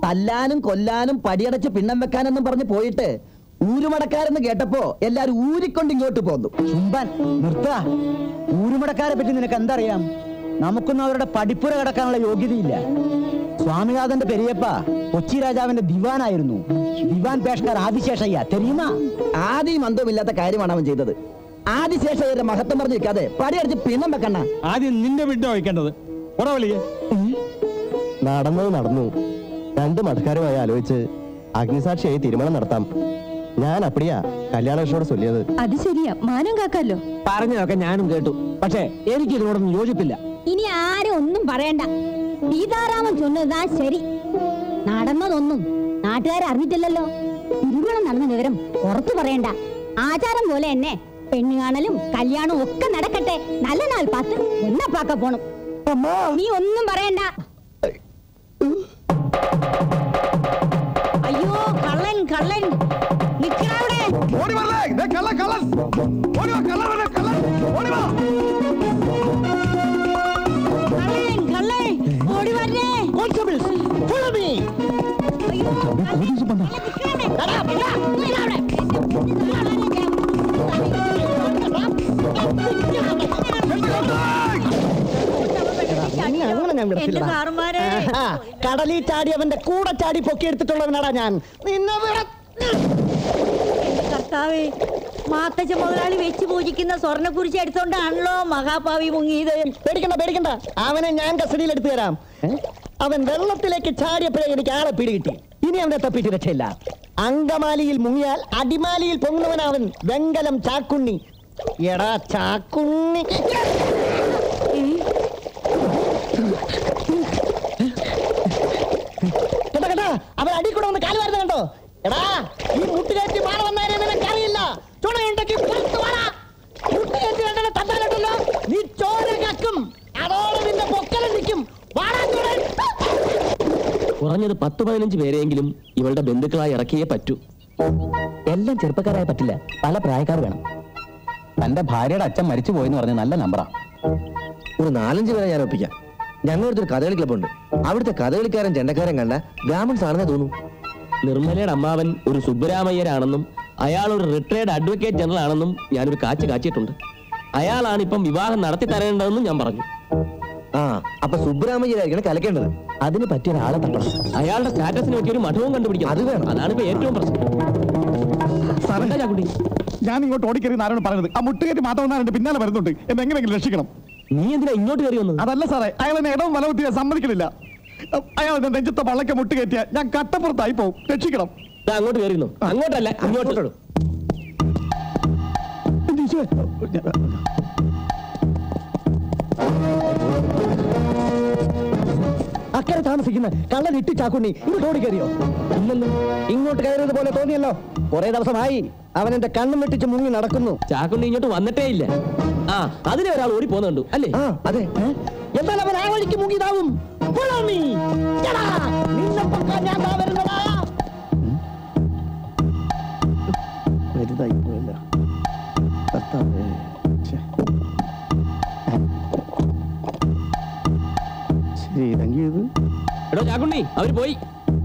തല്ലാനും കൊല്ലാനും പടിയടച്ച് പിണ്ണം വെക്കാനെന്നും പറഞ്ഞ് പോയിട്ട് ഊരുമടക്കാരെന്ന് കേട്ടപ്പോ എല്ലാരും ഊരിക്കൊണ്ട് ഇങ്ങോട്ട് പോന്നു ചുംബൻ നിർത്ത ഊരുമടക്കാരെ പറ്റി നിനക്ക് എന്തറിയാം നമുക്കൊന്നും അവരുടെ പഠിപ്പുര കിടക്കാനുള്ള യോഗ്യതയില്ല സ്വാമിനാഥന്റെ പെരിയപ്പ കൊച്ചി രാജാവിന്റെ ദിവാനായിരുന്നു ദിവാൻ പേഷ്കാർ ആദിശേഷയ്യ തെരിയുമാ ആദ്യം അന്തവുമില്ലാത്ത കാര്യമാണ് അവൻ ചെയ്തത് ആദിശേഷയുടെ മഹത്വം പറഞ്ഞു നിൽക്കാതെ പടിയടിച്ച് പിണ്ണം വെക്കണ്ണ ആദ്യം നിന്റെ വീട്ടിൽ വയ്ക്കേണ്ടത് ഉടവളിയെ നടന്നത് നടന്നു രണ്ട് മഠക്കാരുമായി ആലോചിച്ച് അഗ്നിസാക്ഷിയായി തീരുമാനം നടത്താം ഞാൻ അപ്പടിയാ കല്യാണേഷോട് ചൊല്ലിയത് അത് ശരിയാ മാനം കാക്കാലോ പറഞ്ഞതൊക്കെ ഞാനും കേട്ടു പക്ഷേ എനിക്ക് ഇതിനോടൊന്നും യോജിപ്പില്ല ഇനി ആരും ഒന്നും പറയണ്ട സീതാരാമൻ ചൊന്നതാ ശരി നടന്നതൊന്നും നാട്ടുകാരെ അറിഞ്ഞിട്ടില്ലല്ലോ തിരുവോണം നടന്ന വിവരം പുറത്തു പറയണ്ട ആചാരം പോലെ തന്നെ പെണ്ണു കാണലും കല്യാണവും ഒക്കെ നടക്കട്ടെ നല്ല നാൾ പത്ത് ഒന്നപ്പാക്ക പോണം നീ ഒന്നും പറയണ്ട അയ്യോ കള്ളൻ കള്ളൻ നിക്കണവിടെ ഓടി വരലേ ദേ കള്ളൻ കള്ളൻ ഓടി വാ കള്ളൻ വരലേ കള്ളൻ ഓടി വാ കള്ളൻ കള്ളൻ ഓടി വരണേ കോൺസ്റ്റബിൾസ് ഫോളോ മീ അയ്യോ അങ്ങനെ ഞാൻ വിടത്തില്ലടാ. ആഹാ, കടലിൽ ചാടിയവന്റെ കൂടെ ചാടി പൊക്കിയെടുത്തിട്ടുള്ളവനാടാ ഞാൻ നിന്നെ വിട കർത്താവേ മാത്തച്ഛ മുതലാളി വെച്ച് പൂജിക്കുന്ന സ്വർണ്ണ കുരിശ് എടുത്തോണ്ടാണല്ലോ മഹാഭാവി മുങ്ങിയത് പേടിക്കണ്ട പേടിക്കണ്ട അവനെ ഞാൻ കസ്റ്റഡിയിൽ എടുത്തു തരാം ഏ? അവൻ വെള്ളത്തിലേക്ക് ചാടിയപ്പോഴേ എനിക്ക് ആളെ പിടികിട്ടി ഇനി അവനെ തപ്പിട്ട് രക്ഷയില്ല അങ്കമാലിയിൽ മുങ്ങിയാൽ അടിമാലിയിൽ പൊങ്ങുന്നവനവൻ വെങ്കലം ചാക്കുണ്ണി എടാ ചാക്കുണ്ണി കേട്ടോ കേട്ടോ അവൻ അടി കൂടെ ഒന്ന് കാല് വരുന്നത് കണ്ടോ എടാ ഈ മുട്ടുകയറ്റി മാറ വന്നതിനെ നിനക്കറിയില്ല ചുണയുണ്ടെങ്കിൽ പുറത്ത് വാടാ മുട്ടുകയറ്റി കണ്ടത് തന്നാലുണ്ടല്ലോ നീ ചോര കക്കും അതോടെ നിന്റെ പൊക്കലും നിൽക്കും വാടാ ചുണ കുറഞ്ഞത് പത്ത് പതിനഞ്ച് പേരെയെങ്കിലും ഇവളുടെ ബന്ധുക്കളായി ഇറക്കിയേ പറ്റൂ എല്ലാം ചെറുപ്പക്കാരായ പറ്റില്ല പല പ്രായക്കാർ വേണം തന്റെ ഭാര്യയുടെ അച്ഛൻ മരിച്ചു പോയെന്ന് പറഞ്ഞ നല്ല നമ്പറാ ഒരു നാലഞ്ച് പേരെ ഞാൻ ഒപ്പിക്കാം ഞങ്ങളുടെ ഒരു കഥകളി ക്ലബ്ബുണ്ട് അവിടുത്തെ കഥകളിക്കാരൻ ചെണ്ടക്കാരൻ കണ്ട ബ്രാഹ്മൺസ് ആണെന്നേ തോന്നുന്നു നിർമ്മലയുടെ അമ്മാവൻ ഒരു സുബ്ബരാമയ്യരാണെന്നും അയാൾ ഒരു റിട്ടയർഡ് അഡ്വക്കേറ്റ് ജനറൽ ആണെന്നും ഞാനൊരു കാച്ച് കാച്ചിട്ടുണ്ട് അയാളാണ് ഇപ്പം വിവാഹം നടത്തി തരേണ്ടതെന്നും ഞാൻ പറഞ്ഞു ആ അപ്പൊ സുബ്രാമയ്യരായിരിക്കണം കലക്കേണ്ടത് അതിന് പറ്റിയ ഒരാളെ തട്ടണം അയാളുടെ സ്റ്റാറ്റസിന് പറ്റിയ ഒരു മഠവും കണ്ടുപിടിക്കണം അത് വേണം. അതാണ് ഇപ്പൊ ഏറ്റവും പ്രശ്നം എന്താ ചാക്കുട്ടി ഞാൻ ഇങ്ങോട്ട് ഓടിക്കറി ആരാണ് പറയുന്നത് ആ മുട്ടുകയറ്റി മാത്രം വന്നാൽ പിന്നാലെ വരുന്നുണ്ട് എന്ന് എങ്ങനെയെങ്കിലും രക്ഷിക്കണം നീ എന്തിനാ ഇങ്ങോട്ട് കയറി വന്നത് അതല്ല സാറേ അയാൾ എന്നെ ഇടവും വലവുത്തിയാ സമ്മതിക്കണില്ല അയാൾ എന്റെ നെഞ്ചത്തെ പള്ളക്കെ മുട്ട് കയറ്റിയ ഞാൻ കട്ടപ്പുറത്തായി പോകും രക്ഷിക്കണം ദാ അങ്ങോട്ട് കയറിയുന്നു അങ്ങോട്ടല്ല ഇങ്ങോട്ട് എന്റെ ഈശോയെ. അക്കരെ താമസിക്കുന്ന കള്ളൻ ഇട്ടി ചാക്കുണ്ണി ഇങ്ങോട്ട് ഓടിക്കറിയോ ഇല്ലല്ലോ ഇങ്ങോട്ട് കയറിയത് പോലെ തോന്നിയല്ലോ കുറെ ദിവസമായി അവൻ എന്റെ കണ്ണും വെട്ടിച്ച് മുങ്ങി നടക്കുന്നു ചാക്കുണ്ണി ഇങ്ങോട്ട് വന്നിട്ടേ ഇല്ല ആ അതിനെ ഒരാൾ ഓടി പോകുന്നുണ്ട് അല്ലേ ആ അതെ ഏ? എന്നാൽ അവൻ ആ വഴിക്ക് മുങ്ങിയതാവും Follow me. എടാ, നിന്നെ പൊക്കാൻ ഞാൻ ദാ വരുന്നതാ. വലുതായി പോയല്ല കർത്താവേ. ഛെ. ശരി ഇതെങ്കിൽ ഇത് എടോ ചാക്കുണ്ണി അവര് പോയി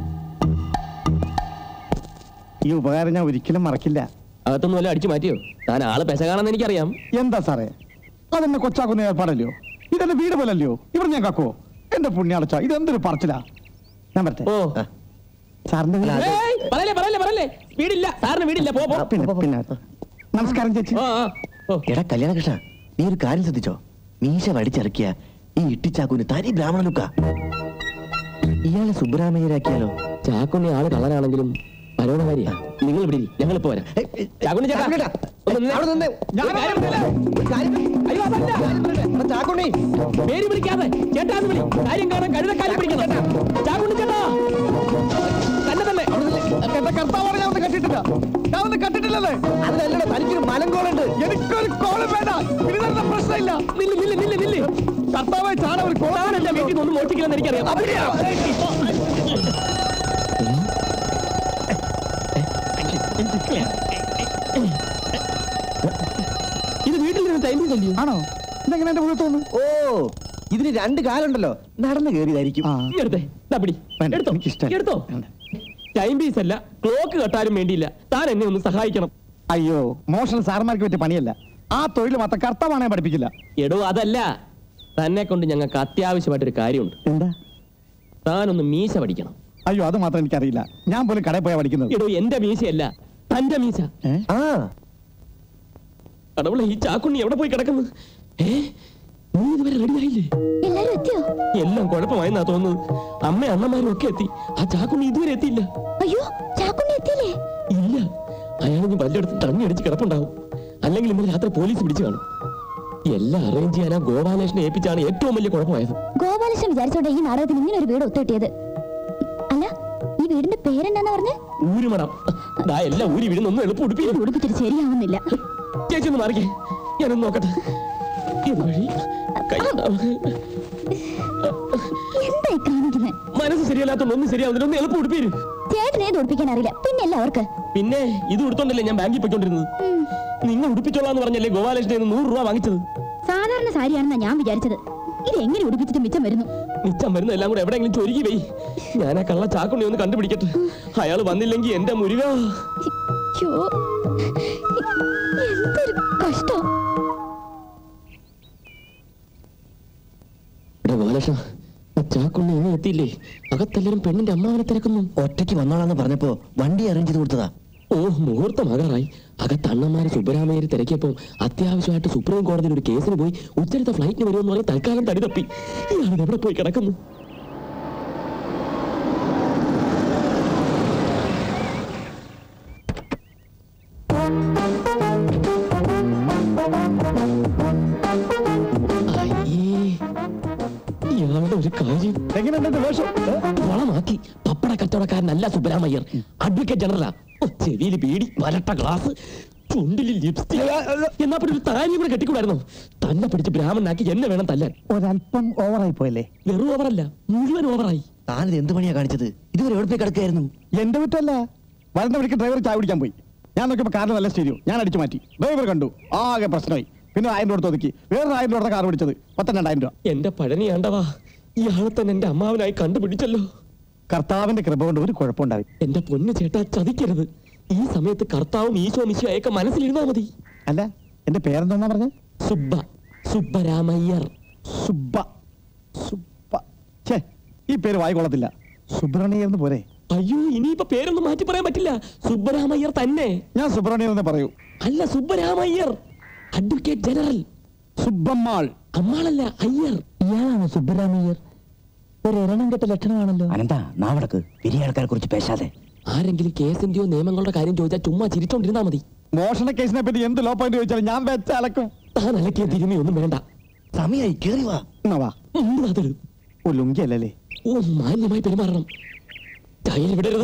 ഈ ഉപകാരം ഞാൻ ഒരിക്കലും മറക്കില്ല അകത്തൊന്നും വല്ല അടിച്ചു മാറ്റിയോ താൻ ആള് പെശകാണെന്ന് എനിക്കറിയാം എന്താ സാറേ അതെന്നെ കൊച്ചാക്കുന്ന ഏർപ്പാടല്ലയോ ഇതെന്റെ വീട് പോലല്ലയോ ഇവിടെ ഞാൻ കാക്കുവോ എന്റെ പുണ്യാളച്ച ഇതെന്തൊരു പറച്ചിലാ ഞാൻ വരട്ടെ ഓ സാറിന്റെ വീട് ഏയ്, പറയല്ലേ പറയല്ലേ പറയല്ലേ വീടില്ല സാറിന് വീടില്ല പോ പോ. ആ, പിന്നെ പിന്നെ നമസ്കാരം ചേച്ചി ആ, ആ, ഓ. എടാ കല്യാണ കൃഷ്ണ നീ ഒരു കാര്യം ശ്രദ്ധിച്ചോ മീശ വടിച്ചിറക്കിയ ഈ ഇട്ടിച്ചാക്കൂന് തനി ബ്രാഹ്മണ ലുക്ക ഇയാളെ സുബ്രാമയ്യരാക്കിയാലോ ചാക്കുണ്ണി ആള് കള്ളനാണെങ്കിലും പരോണകാരിയാ നിങ്ങൾ ഇവിടെ ഇരി, ഞങ്ങൾ ഇപ്പൊ വരാം ചാക്കുണ്ണി ചേട്ടാ ചാക്കുണ്ണി, ഒന്ന് നിന്നേ. അവിടെ നിന്നേ. ഒരു കാര്യം പറയല്ലേ? അയ്യോ, അതല്ല. ചാക്കുണ്ണി പേര് വിളിക്കാതെ ചേട്ടാന്ന് വിളി കാര്യം കാണാൻ കഴുതക്കാലം പിടിക്കണം ചാക്കുണ്ണി ചേട്ടാ തന്നെ തന്നെ എന്റെ കർത്താവാണ് ഞാൻ ഒന്ന് കണ്ടിട്ടില്ല ഞാൻ ഒന്ന് കണ്ടിട്ടില്ലല്ലേ അതിനല്ലട തനിക്കൊരു മലങ്കോളുണ്ട് എനിക്കൊരു കോളും വേണ്ട ഇതിന്റെ പ്രശ്നമില്ല നില്ല് നില്ല് നില്ല് നില്ല് കർത്താവായി ചാണ ഒരു കോളം താൻ എന്റെ വീട്ടിൽ നിന്ന് ഒന്നും മോഷ്ടിക്കില്ലെന്ന് എനിക്കറിയാം അതെയാ? ഇത് വീട്ടിൽ നിന്ന് ടൈം കല്ലിയോ ആണോ ഇതെങ്ങനെ എന്റെ മുഖത്ത് തോന്നുന്നു ഓ ഇതിന് രണ്ട് കാലുണ്ടല്ലോ നടന്നു കയറിയതായിരിക്കും ആ. ഈ എടുത്തേ ദാ പിടി വേണ്ട, എടുത്തോ എനിക്കിഷ്ടല്ല. എടുത്തോ വേണ്ട. ടൈം പീസ് അല്ല ക്ലോക്ക് കെട്ടാനും വേണ്ടിയില്ല താൻ എന്നെ ഒന്ന് സഹായിക്കണം അയ്യോ മോഷണം സാറന്മാർക്ക് പറ്റിയ പണിയല്ല ആ തൊഴിൽ മാത്രം കർത്താവാണെ പഠിപ്പിക്കില്ല എടോ അതല്ല തന്നെ കൊണ്ട് ഞങ്ങൾക്ക് അത്യാവശ്യമായിട്ടൊരു കാര്യമുണ്ട് എന്താ താനൊന്ന് മീശ പഠിക്കണം അയ്യോ അത് മാത്രം എനിക്കറിയില്ല ഞാൻ പോലും കടയിൽ പോയാ പഠിക്കുന്നത് എടോ എന്റെ മീശയല്ല തന്റെ മീശ ഏ? ആ കടവുള്ള ഈ ചാക്കുണ്ണി എവിടെ പോയി കിടക്കുന്നു ഏ നീ ഇതുവരെ റെഡി ആയില്ലേ എല്ലാരും എത്തിയോ എല്ലാം കുഴപ്പമായെന്നാ തോന്നുന്നത് അമ്മ അണ്ണന്മാരും ഒക്കെ എത്തി ആ ചാക്കുണ്ണി ഇതുവരെ എത്തിയില്ല അയ്യോ ചാക്കുണ്ണി എത്തിയില്ലേ ഇല്ല അയാൾ ഇനി വല്ലയിടത്ത് തണ്ണി അടിച്ച് കിടപ്പുണ്ടാവും അല്ലെങ്കിൽ ഇന്നലെ രാത്രി പോലീസ് പിടിച്ചു കാണും എല്ലാം അറേഞ്ച് ചെയ്യാൻ ആ ഗോപാലകൃഷ്ണനെ ഏൽപ്പിച്ചാണ് ഏറ്റവും വലിയ കുഴപ്പമായത് ഗോപാലകൃഷ്ണൻ വിചാരിച്ചോണ്ട് ഈ നാടകത്തിന് ഇങ്ങനെ ഒരു വീട് ഒത്തുകിട്ടിയത് അല്ല ഈ വീടിന്റെ പേരെന്താന്ന് പറഞ്ഞ് ഊരുമണം ദാ എല്ലാം ഊരി വീടുന്നൊന്നും എളുപ്പം ഉടുപ്പി ഉടുപ്പിച്ചിട്ട് ശരിയാവുന്നില്ല ചേച്ചി ഒന്ന് മാറിക്കേ ഞാനൊന്ന് നോക്കട്ടെ ഇത് വഴി കൈ എന്തായി കാണിക്കുന്നത് മനസ്സ് ശരിയല്ലാത്തോണ്ട് ഒന്നും ശരിയാവുന്നില്ല ഒന്ന് എളുപ്പം ഉടുപ്പീര് ചേട്ടനെ ഇത് ഉടുപ്പിക്കാൻ അറിയില്ല പിന്നെ അല്ല അവർക്ക് പിന്നെ ഇത് ഉടുത്തോണ്ടല്ലേ ഞാൻ ബാങ്കിൽ പോയിക്കൊണ്ടിരുന്നത് നിങ്ങൾ ഉടുപ്പിച്ചോളാന്ന് പറഞ്ഞല്ലേ ഗോപാലകൃഷ്ണൻ നൂറ് രൂപ വാങ്ങിച്ചത് സാധാരണ സാരിയാണെന്നാ ഞാൻ വിചാരിച്ചത് ഇത് എങ്ങനെ ഉടുപ്പിച്ചിട്ട് മിച്ചം വരുന്നു മിച്ചം വരുന്ന എല്ലാം കൂടെ എവിടെയെങ്കിലും ചൊരുക്കി പോയി ഞാൻ ആ കള്ള ചാക്കുണ്ണി ഒന്ന് കണ്ടുപിടിക്കട്ടെ അയാൾ വന്നില്ലെങ്കിൽ എന്റെ മുരുക ഛോ, എന്തൊരു കഷ്ടം എടാ ഗോപാലകൃഷ്ണ ആ ചാക്കുണ്ണി ഇനി എത്തിയില്ലേ അകത്തെല്ലാരും പെണ്ണിന്റെ അമ്മാവനെ തിരക്കുന്നു ഒറ്റയ്ക്ക് വന്നോളാന്ന് പറഞ്ഞപ്പോ വണ്ടി അറേഞ്ച് ചെയ്ത് കൊടുത്തതാ ഓ മുഹൂർത്തമാകാറായി അകത്ത് അണ്ണന്മാരെ സുബ്രഹ്മണ്യരെ തിരക്കിയപ്പോ അത്യാവശ്യമായിട്ട് സുപ്രീം കോടതിയിൽ ഒരു കേസിന് പോയി ഉച്ചരത്തെ ഫ്ലൈറ്റിന് വരുമെന്ന് പറഞ്ഞ് തൽക്കാലം തടി തപ്പി ഇയാൾ എവിടെ പോയി കിടക്കുന്നു അയ്യേ. ഇയാളുടെ ഒരു കാര്യം എങ്ങനെയുണ്ട് എന്റെ വേഷം ഏ? വളമാക്കി പപ്പട കച്ചവടക്കാരനല്ല സുബ്രഹ്മയ്യർ അഡ്വക്കേറ്റ് ജനറലാ ഓ, ചെവിയില് ബീഡി വരട്ട ഗ്ലാസ് ചുണ്ടിൽ ലിപ്സ്റ്റിക് എന്നാ പിന്നെ ഒരു താരിയും കൂടെ കെട്ടിക്കൂടായിരുന്നോ തന്നെ പിടിച്ച് ബ്രാഹ്മണനാക്കി എന്നെ വേണം തല്ലാൻ ഒരല്പം ഓവറായി പോയല്ലേ വെറും ഓവറല്ല മുഴുവൻ ഓവറായി താനിത് എന്ത് പണിയാ കാണിച്ചത് ഇതുവരെ എവിടെ പോയി കിടക്കായിരുന്നു എന്റെ കുറ്റമല്ല വരുന്ന വഴിക്ക് ഡ്രൈവർ ചായ കുടിക്കാൻ പോയി ഞാൻ നോക്കിയപ്പോ കാറിന് നല്ല സ്റ്റീരിയോ ഞാൻ അടിച്ചു മാറ്റി ഡ്രൈവർ കണ്ടു ആകെ പ്രശ്നമായി പിന്നെ ആയിരം രൂപ ഒതുക്കി വേറൊരു ആയിരം രൂപ കാർ പിടിച്ചത് പത്തെണ്ണായിരം രൂപ എന്റെ പഴനി ആണ്ടവാ ഇയാളെ തന്നെ എന്റെ അമ്മാവനായി കണ്ടുപിടിച്ചല്ലോ കർത്താവിന്റെ കൃപ കൊണ്ട് ഒരു കുഴപ്പമുണ്ടായി എന്റെ പൊന്നു ചേട്ടാ ചതിക്കരുത് ഈ സമയത്ത് കർത്താവും ഈശോ മിശിയൊക്കെ മനസ്സിലിരുന്നാ മതി അല്ല എന്റെ പേരെന്താ പറഞ്ഞത് സുബ്ബ സുബ്ബരാമയ്യർ സുബ്ബ സുബ്ബ ഛേ ഈ പേര് വായിക്കൊള്ളത്തില്ല സുബ്രഹ്മണ്യർ എന്ന് പോരെ അയ്യോ ഇനിയിപ്പോ പേരൊന്നും മാറ്റി പറയാൻ പറ്റില്ല സുബ്ബരാമയ്യർ തന്നെ ഞാൻ സുബ്രഹ്മണ്യർ എന്ന് പറയൂ അല്ല സുബ്ബരാമയ്യർ അഡ്വക്കേറ്റ് ജനറൽ സുബ്ബമ്മാൾ അമ്മാളല്ല അയ്യർ ഇയാളാണ് സുബ്ബരാമയ്യർ ഒരു എരണം കെട്ട ലക്ഷണമാണല്ലോ അനന്താ നാവടക്ക് വലിയ ആൾക്കാരെ കുറിച്ച് പേശാതെ ആരെങ്കിലും കേസിന്റെയോ നിയമങ്ങളുടെ കാര്യം ചോദിച്ചാൽ ചുമ്മാ ചിരിച്ചോണ്ടിരുന്നാ മതി മോഷണ കേസിനെ പറ്റി എന്ത് ലോ പോയിന്റ് ചോദിച്ചാലും ഞാൻ വെച്ച അലക്കും താൻ അലക്കിയ തിരുമി ഒന്നും വേണ്ട സമയായി കേറി വാ എന്നാ വാ ഉം, അതൊരു ഓ ലുങ്കി അല്ലല്ലേ ഓ മാന്യമായി പെരുമാറണം ടൈൽ വിടരുത്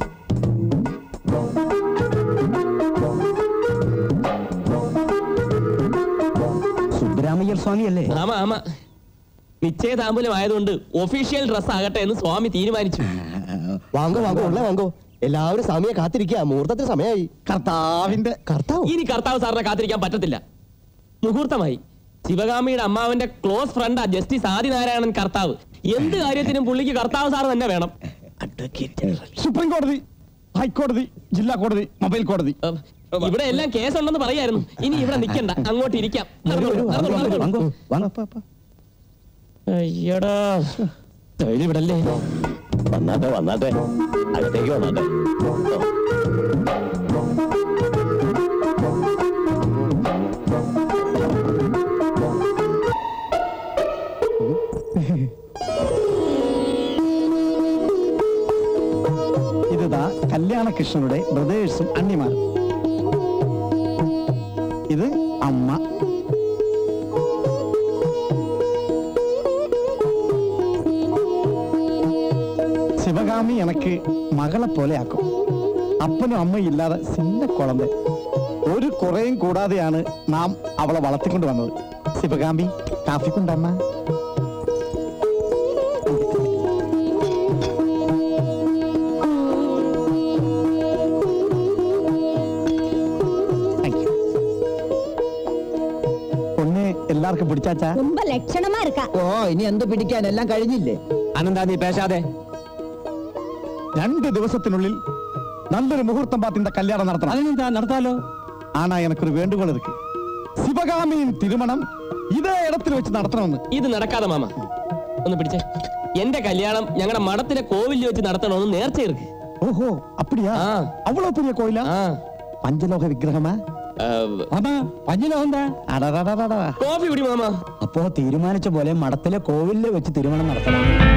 സുബ്രാമയ്യർ സ്വാമി അല്ലേ ആമ ആമ നിശ്ചയതാമ്പൂലം ആയതുകൊണ്ട് ഒഫീഷ്യൽ ഡ്രസ് ആകട്ടെ എന്ന് സ്വാമി തീരുമാനിച്ചു വാങ്ങോ വാങ്ങോ ഉള്ള വാങ്ങോ എല്ലാവരും സമയം കാത്തിരിക്കുക മുഹൂർത്തത്തിന് സമയമായി കർത്താവിന്റെ കർത്താവ് ഇനി കർത്താവ് സാറിനെ കാത്തിരിക്കാൻ പറ്റത്തില്ല മുഹൂർത്തമായി ശിവകാമിയുടെ അമ്മാവന്റെ ക്ലോസ് ഫ്രണ്ടാ ജസ്റ്റിസ് ആദിനാരായണൻ കർത്താവ് എന്ത് കാര്യത്തിനും പുള്ളിക്ക് കർത്താവ് സാർ തന്നെ വേണം അഡ്വക്കേറ്റ് ജനറൽ സുപ്രീം കോടതി ഹൈക്കോടതി ജില്ലാ കോടതി മൊബൈൽ കോടതി ഉം, ഇവിടെ എല്ലാം കേസുണ്ടെന്ന് പറയായിരുന്നു ഇനി ഇവിടെ നിൽക്കണ്ട അങ്ങോട്ട് ഇരിക്കാം നടന്നോളൂ, നടന്നോളൂ, നടന്നോളൂ. അയ്യടാ തൊഴിൽ വിടല്ലേ വന്നാട്ടെ വന്നാട്ടെ അകത്തേക്ക് വന്നാട്ടെ ഇതാ കല്യാണ കൃഷ്ണനുടെ ബ്രദേഴ്സും അണ്ണിമാരും ഇത് അമ്മ ശിവകാമി എനക്ക് മകളെ പോലെ ആക്കും അപ്പനും അമ്മയും ഇല്ലാതെ സിന്ന കുളമ്പ് ഒരു കുറയും കൂടാതെയാണ് നാം അവളെ വളർത്തിക്കൊണ്ട് വന്നത് ശിവകാമി കാഫിക്കുണ്ടമ്മ താങ്ക് യു പൊന്നെ எல்லாரும் இருக்கு பிடிச்சாச்சா ரொம்ப லட்சணமா இருக்கா ഓ ഇനി എന്ത് പിടിക്കാൻ എല്ലാം കഴിഞ്ഞില്ലേ അനന്താ നീ പേശാതെ രണ്ട് ദിവസത്തിനുള്ളിൽ നല്ലൊരു മുഹൂർത്തം பார்த்து இந்த கல்யாணம் நடத்தணும் അതിനെന്താ നടത്താലോ ஆனா எனக்கு ஒரு வேண்டுகோள் இருக்கு சிவகாமியின் திருமணம் இதே இடத்துல வச்சு நடத்தணும்னு ഇത് നടക്കാതെ മാമ ഒന്ന് പിടിച്ചേ എന്റെ കല്യാണം ഞങ്ങളുടെ മഠത്തിലെ കോവിലിൽ വെച്ച് നടത്തണമെന്ന് നേർച്ച ഇருக்கு ஓஹோ அப்படியா ஆ. அவ்வளவு பெரிய கோயிலா ആ பஞ்சலோக விக்கிரகமா ആ, ஆமா பஞ்சலோகம் தான் കോഫി കുടി മാമ അപ്പോ തീരുമാനിച്ച പോലെ മഠത്തിലെ കോവിലിൽ വെച്ച് തിരുമണം നടത്തണം